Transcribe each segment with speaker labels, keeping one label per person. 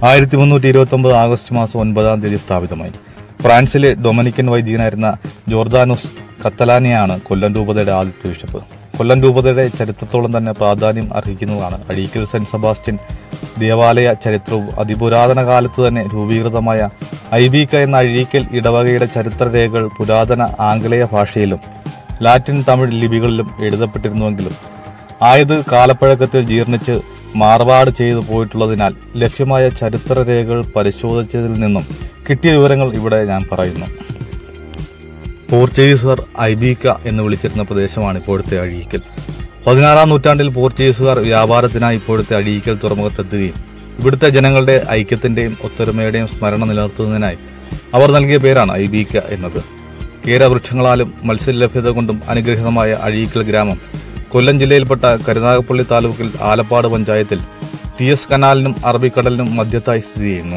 Speaker 1: ആയിരത്തി മുന്നൂറ്റി ഇരുപത്തി ഒമ്പത് ആഗസ്റ്റ് മാസം ഒൻപതാം തീയതി സ്ഥാപിതമായി ഫ്രാൻസിലെ ഡൊമിനിക്കൻ വൈദികനായിരുന്ന ജോർദാനുസ് കത്തലാനിയാണ് കൊല്ലം രൂപതയുടെ ആദ്യത്തെ ബിഷപ്പ് കൊല്ലം രൂപതയുടെ ചരിത്രത്തോളം തന്നെ പ്രാധാന്യം അർഹിക്കുന്നതാണ് അഴീക്കൽ സെന്റ് സെബാസ്റ്റ്യൻ ദേവാലയ ചരിത്രവും അതിപുരാതന കാലത്ത് തന്നെ രൂപീകൃതമായ ഐബീക്ക എന്ന അഴീക്കൽ ഇടവകയുടെ ചരിത്രരേഖകൾ പുരാതന ആംഗലേയ ഭാഷയിലും ലാറ്റിൻ തമിഴ് ലിപികളിലും എഴുതപ്പെട്ടിരുന്നുവെങ്കിലും ആയത് കാലപ്പഴക്കത്തിൽ ജീർണിച്ച് മാർപാട് ചെയ്തു പോയിട്ടുള്ളതിനാൽ ലഭ്യമായ ചരിത്രരേഖകൾ പരിശോധിച്ചതിൽ നിന്നും കിട്ടിയ വിവരങ്ങൾ ഇവിടെ ഞാൻ പറയുന്നു പോർച്ചുഗീസുകാർ ഐബീക്ക എന്ന് വിളിച്ചിരുന്ന പ്രദേശമാണ് ഇപ്പോഴത്തെ അഴീക്കൽ പതിനാറാം നൂറ്റാണ്ടിൽ പോർച്ചുഗീസുകാർ വ്യാപാരത്തിനായി ഇപ്പോഴത്തെ അഴീക്കൽ തുറമുഖത്തെത്തുകയും ഇവിടുത്തെ ജനങ്ങളുടെ ഐക്യത്തിന്റെയും ഒത്തൊരുമയുടെയും സ്മരണ നിലനിർത്തുന്നതിനായി അവർ നൽകിയ പേരാണ് ഐബീക്ക എന്നത് കേരവൃക്ഷങ്ങളാലും മത്സ്യലഭ്യത കൊണ്ടും അനുഗ്രഹീതമായ അഴീക്കൽ ഗ്രാമം കൊല്ലം ജില്ലയിൽപ്പെട്ട കരുനാഗപ്പള്ളി താലൂക്കിൽ ആലപ്പാട് പഞ്ചായത്തിൽ ടി എസ് കനാലിനും അറബിക്കടലിനും മധ്യത്തായി സ്ഥിതി ചെയ്യുന്നു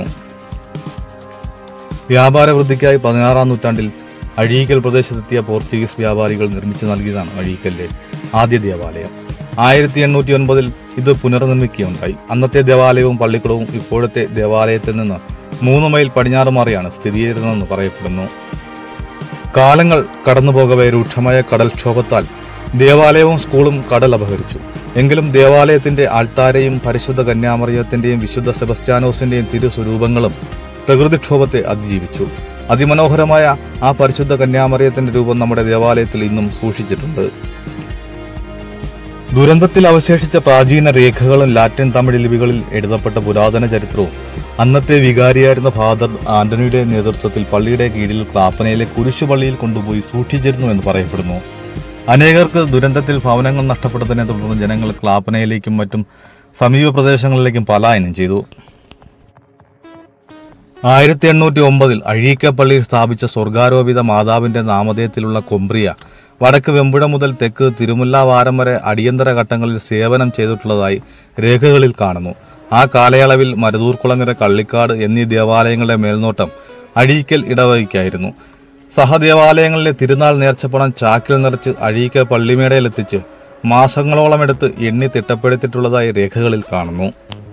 Speaker 1: വ്യാപാര വൃദ്ധിക്കായി പതിനാറാം നൂറ്റാണ്ടിൽ അഴീക്കൽ പ്രദേശത്തെത്തിയ പോർച്ചുഗീസ് വ്യാപാരികൾ നിർമ്മിച്ചു നൽകിയതാണ് അഴീക്കലിലെ ആദ്യ ദേവാലയം ആയിരത്തി എണ്ണൂറ്റി ഒൻപതിൽ ഇത് പുനർനിർമ്മിക്കുകയുണ്ടായി അന്നത്തെ ദേവാലയവും പള്ളിക്കുളവും ഇപ്പോഴത്തെ ദേവാലയത്തിൽ നിന്ന് മൂന്ന് മൈൽ പടിഞ്ഞാറ് മാറിയാണ് സ്ഥിതി ചെയ്തിരുന്നതെന്ന് പറയപ്പെടുന്നു കാലങ്ങൾ കടന്നുപോകവെ രൂക്ഷമായ കടൽക്ഷോഭത്താൽ ദേവാലയവും സ്കൂളും കടൽ അപഹരിച്ചു എങ്കിലും ദേവാലയത്തിന്റെ ആൾത്താരെയും പരിശുദ്ധ കന്യാമറിയത്തിന്റെയും വിശുദ്ധ സെബസ്ത്യാനോസിന്റെയും തിരുസ്വരൂപങ്ങളും പ്രകൃതിക്ഷോഭത്തെ അതിജീവിച്ചു അതിമനോഹരമായ ആ പരിശുദ്ധ കന്യാമറിയത്തിന്റെ രൂപം നമ്മുടെ ദേവാലയത്തിൽ ഇന്നും സൂക്ഷിച്ചിട്ടുണ്ട് ദുരന്തത്തിൽ അവശേഷിച്ച പ്രാചീന രേഖകളും ലാറ്റിൻ തമിഴ് ലിപികളിൽ എഴുതപ്പെട്ട പുരാതന ചരിത്രവും അന്നത്തെ വികാരിയായിരുന്ന ഫാദർ ആന്റണിയുടെ നേതൃത്വത്തിൽ പള്ളിയുടെ കീഴിൽ ക്ലാപ്പനയിലെ കുരിശുപള്ളിയിൽ കൊണ്ടുപോയി സൂക്ഷിച്ചിരുന്നു എന്ന് പറയപ്പെടുന്നു അനേകർക്ക് ദുരന്തത്തിൽ ഭവനങ്ങൾ നഷ്ടപ്പെട്ടതിനെ തുടർന്ന് ജനങ്ങൾ ക്ലാപ്പനയിലേക്കും മറ്റും സമീപ പ്രദേശങ്ങളിലേക്കും പലായനം ചെയ്തു ആയിരത്തി എണ്ണൂറ്റി ഒമ്പതിൽ അഴീക്കപ്പള്ളിയിൽ സ്ഥാപിച്ച സ്വർഗാരോപിത മാതാവിന്റെ നാമധേയത്തിലുള്ള കൊമ്പ്രിയ വടക്ക് വെമ്പുഴ മുതൽ തെക്ക് തിരുമുല്ലാവാരം വരെ അടിയന്തര ഘട്ടങ്ങളിൽ സേവനം ചെയ്തിട്ടുള്ളതായി രേഖകളിൽ കാണുന്നു ആ കാലയളവിൽ മരുതൂർക്കുളങ്ങര കള്ളിക്കാട് എന്നീ ദേവാലയങ്ങളുടെ മേൽനോട്ടം അഴീക്കൽ ഇടവകയ്ക്കായിരുന്നു സഹദേവാലയങ്ങളിലെ തിരുനാൾ നേർച്ചപ്പണം ചാക്കിൽ നിറച്ച് അഴീക്കൽ പള്ളിമേടയിലെത്തിച്ച് മാസങ്ങളോളം എടുത്ത് എണ്ണി തിട്ടപ്പെടുത്തിയിട്ടുള്ളതായി രേഖകളിൽ കാണുന്നു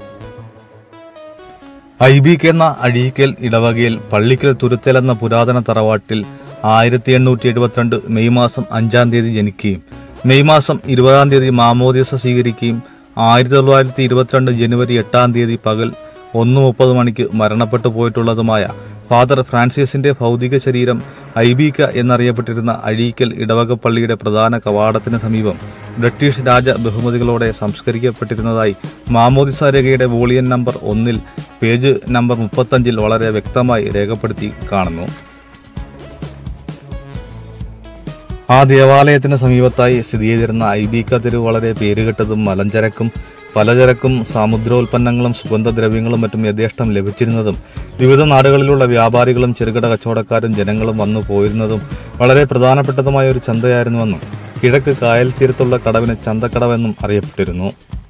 Speaker 1: ഐബിക്ക് എന്ന അഴീക്കൽ ഇടവകയിൽ പള്ളിക്കൽ തുരുത്തൽ എന്ന പുരാതന തറവാട്ടിൽ ആയിരത്തി എണ്ണൂറ്റി എഴുപത്തിരണ്ട് മെയ് മാസം അഞ്ചാം തീയതി ജനിക്കുകയും മെയ് മാസം ഇരുപതാം തീയതി മാമോദിസ സ്വീകരിക്കുകയും ആയിരത്തി തൊള്ളായിരത്തി ഇരുപത്തിരണ്ട് ജനുവരി എട്ടാം തീയതി പകൽ ഒന്ന് മുപ്പത് മണിക്ക് മരണപ്പെട്ടു പോയിട്ടുള്ളതുമായ ഫാദർ ഫ്രാൻസിസിന്റെ ഭൗതിക ശരീരം ഐബീക്ക എന്നറിയപ്പെട്ടിരുന്ന അഴീക്കൽ ഇടവക പള്ളിയുടെ പ്രധാന കവാടത്തിന് സമീപം ബ്രിട്ടീഷ് രാജ ബഹുമതികളോടെ സംസ്കരിക്കപ്പെട്ടിരുന്നതായി മാമോദിസ രേഖയുടെ വോളിയൻ നമ്പർ ഒന്നിൽ പേജ് നമ്പർ മുപ്പത്തഞ്ചിൽ വളരെ വ്യക്തമായി രേഖപ്പെടുത്തി കാണുന്നു ആ ദേവാലയത്തിന് സമീപത്തായി സ്ഥിതി ചെയ്തിരുന്ന ഐബീക്ക തെരുവ് വളരെ പേരുകെട്ടതും മലഞ്ചരക്കും പലചരക്കും സമുദ്രോൽപ്പന്നങ്ങളും സുഗന്ധദ്രവ്യങ്ങളും മറ്റും യഥേഷ്ടം ലഭിച്ചിരുന്നതും വിവിധ നാടുകളിലുള്ള വ്യാപാരികളും ചെറുകിട കച്ചവടക്കാരും ജനങ്ങളും വന്നു പോയിരുന്നതും വളരെ പ്രധാനപ്പെട്ടതുമായ ഒരു ചന്തയായിരുന്നുവെന്നും കിഴക്ക് കായൽ തീരത്തുള്ള കടവിന് ചന്തക്കടവെന്നും അറിയപ്പെട്ടിരുന്നു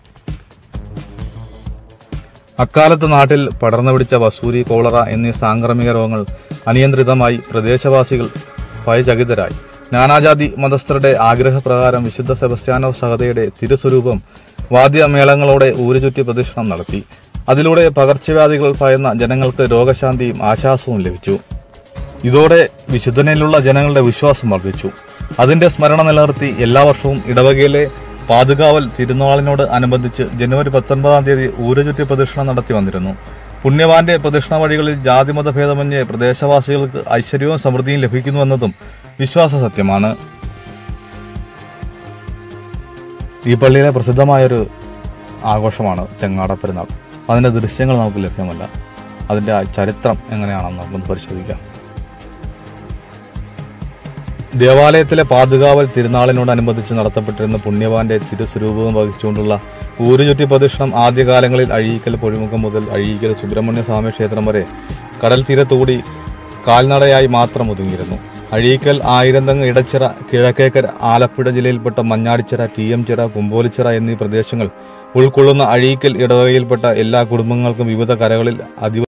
Speaker 1: അക്കാലത്ത് നാട്ടിൽ പടർന്നു പിടിച്ച വസൂരി കോളറ എന്നീ സാംക്രമിക രോഗങ്ങൾ അനിയന്ത്രിതമായി പ്രദേശവാസികൾ ഭയചകിതരായി നാനാജാതി മതസ്ഥരുടെ ആഗ്രഹപ്രകാരം വിശുദ്ധ സെബസ്ത്യാനോ സഹതയുടെ തിരുസ്വരൂപം വാദ്യമേളങ്ങളോടെ ഊരുചുറ്റി പ്രദക്ഷിണം നടത്തി അതിലൂടെ പകർച്ചവ്യാധികൾ ഭയന്ന ജനങ്ങൾക്ക് രോഗശാന്തിയും ആശ്വാസവും ലഭിച്ചു ഇതോടെ വിശുദ്ധനിലുള്ള ജനങ്ങളുടെ വിശ്വാസം വർദ്ധിച്ചു അതിന്റെ സ്മരണ നിലനിർത്തി എല്ലാ വർഷവും ഇടവകയിലെ പാതുകാവൽ തിരുനാളിനോട് അനുബന്ധിച്ച് ജനുവരി പത്തൊൻപതാം തീയതി ഊരുചുറ്റി പ്രദക്ഷിണം നടത്തി വന്നിരുന്നു പുണ്യവാന്റെ പ്രദക്ഷിണ വഴികളിൽ ജാതിമത ഭേദമന്യേ പ്രദേശവാസികൾക്ക് ഐശ്വര്യവും സമൃദ്ധിയും ലഭിക്കുന്നുവെന്നതും വിശ്വാസ സത്യമാണ് ഈ പള്ളിയിലെ പ്രസിദ്ധമായൊരു ആഘോഷമാണ് ചെങ്ങാട പെരുന്നാൾ അതിൻ്റെ ദൃശ്യങ്ങൾ നമുക്ക് ലഭ്യമല്ല അതിൻ്റെ ആ ചരിത്രം എങ്ങനെയാണെന്ന് നമുക്കൊന്ന് പരിശോധിക്കാം ദേവാലയത്തിലെ പാതുകാവൽ തിരുനാളിനോടനുബന്ധിച്ച് നടത്തപ്പെട്ടിരുന്ന പുണ്യവാന്റെ തിരുസ്വരൂപവും വഹിച്ചുകൊണ്ടുള്ള ഊരുചുറ്റി പ്രദക്ഷിണം ആദ്യകാലങ്ങളിൽ അഴീക്കൽ പൊഴിമുഖം മുതൽ അഴീക്കൽ സുബ്രഹ്മണ്യ സ്വാമി ക്ഷേത്രം വരെ കടൽ തീരത്തുകൂടി കാൽനടയായി മാത്രം ഒതുങ്ങിയിരുന്നു അഴീക്കൽ ആയിരന്തങ്ങ് ഇടച്ചിറ കിഴക്കേക്കര ആലപ്പുഴ ജില്ലയിൽപ്പെട്ട മഞ്ഞാടിച്ചിറ ടി എം ചിറ കുമ്പോലിച്ചിറ എന്നീ പ്രദേശങ്ങൾ ഉൾക്കൊള്ളുന്ന അഴീക്കൽ ഇടവകയിൽപ്പെട്ട എല്ലാ കുടുംബങ്ങൾക്കും വിവിധ കരകളിൽ അതി